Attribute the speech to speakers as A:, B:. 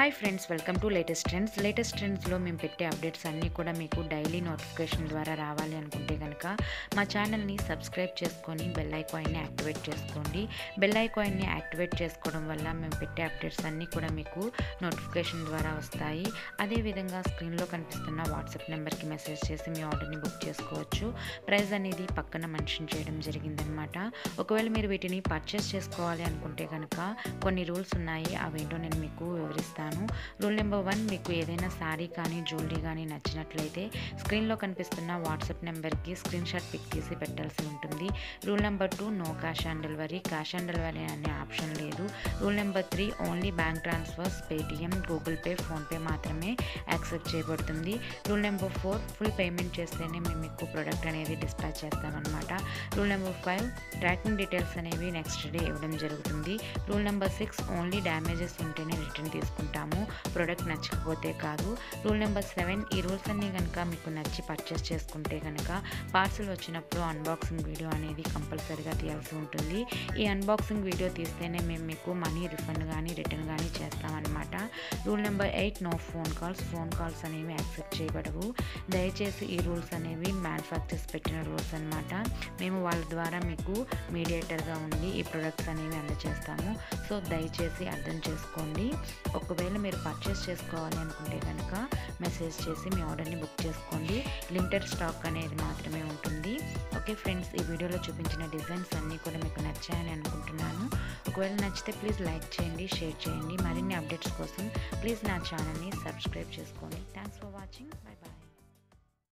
A: hi friends welcome to latest trends latest ట్రెండ్స్లో మేము పెట్టే అప్డేట్స్ అన్నీ కూడా మీకు డైలీ నోటిఫికేషన్ ద్వారా రావాలి అనుకుంటే కనుక మా ఛానల్ని సబ్స్క్రైబ్ చేసుకొని బెల్ ఐకాన్ని యాక్టివేట్ చేసుకోండి బెల్ ఐకాన్ని యాక్టివేట్ చేసుకోవడం వల్ల మేము పెట్టే అప్డేట్స్ అన్నీ కూడా మీకు నోటిఫికేషన్ ద్వారా వస్తాయి అదేవిధంగా స్క్రీన్లో కనిపిస్తున్న వాట్సాప్ నెంబర్కి మెసేజ్ చేసి మీ ఆర్డర్ని బుక్ చేసుకోవచ్చు ప్రైస్ అనేది పక్కన మెన్షన్ చేయడం జరిగిందనమాట ఒకవేళ మీరు వీటిని పర్చేస్ చేసుకోవాలి అనుకుంటే కనుక కొన్ని రూల్స్ ఉన్నాయి అవేంటో నేను మీకు వివరిస్తాను రూల్ నెంబర్ వన్ మీకు ఏదైనా శారీ కానీ జ్యువెలరీ కానీ నచ్చినట్లయితే స్క్రీన్లో కనిపిస్తున్న వాట్సాప్ నెంబర్కి స్క్రీన్ షాట్ పిక్ తీసి పెట్టాల్సి ఉంటుంది rule number two no cash on delivery cash on delivery అనే ఆప్షన్ లేదు rule number three only bank transfers Paytm Google Pay PhonePe మాత్రమే యాక్సెప్ట్ చేయబడుతుంది rule number four full payment చేస్తేనే మేము మీకు ప్రోడక్ట్ అనేది డిస్పాచ్ చేస్తామన్నమాట rule number five tracking details అనేవి నెక్స్ట్ డే ఇవ్వడం జరుగుతుంది rule number six only damages ఉంటేనే రిటర్న్ తీసుకుంటాము ప్రోడక్ట్ నచ్చకపోతే కాదు రూల్ నెంబర్ సెవెన్ ఈ రూల్స్ అన్నీ కనుక మీకు నచ్చి పర్చేస్ చేసుకుంటే కనుక పార్సల్ వచ్చినప్పుడు అన్బాక్సింగ్ వీడియో అనేది కంపల్సరీగా తీయాల్సి ఉంటుంది ఈ అన్బాక్సింగ్ వీడియో తీస్తేనే మేము మీకు మనీ రిఫండ్ కానీ రిటర్న్ కానీ చేస్తామన్నమాట rule number eight no phone calls phone calls అనేవి యాక్సెప్ట్ చేయబడవు దయచేసి ఈ రూల్స్ అనేవి మ్యానుఫ్యాక్చర్స్ పెట్టిన రూల్స్ అనమాట మేము వాళ్ళ ద్వారా మీకు మీడియేటర్గా ఉండి ఈ ప్రొడక్ట్స్ అనేవి అందజేస్తాము సో దయచేసి అర్థం చేసుకోండి ఒకవేళ మీరు పర్చేస్ చేసుకోవాలి అనుకుంటే కనుక మెసేజ్ చేసి మీ ఆర్డర్ని బుక్ చేసుకోండి లిమిటెడ్ స్టాక్ అనేది మాత్రమే ఉంటుంది ఓకే ఫ్రెండ్స్ ఈ వీడియోలో చూపించిన డిజైన్స్ అన్నీ కూడా మీకు నచ్చాయని అనుకుంటున్నాను ఒకవేళ నచ్చితే ప్లీజ్ లైక్ చేయండి షేర్ చేయండి మరిన్ని అప్డేట్స్ కోసం ప్లీజ్ నా ఛానల్ని సబ్స్క్రైబ్ చేసుకోండి థ్యాంక్స్ ఫర్ వాచింగ్ బై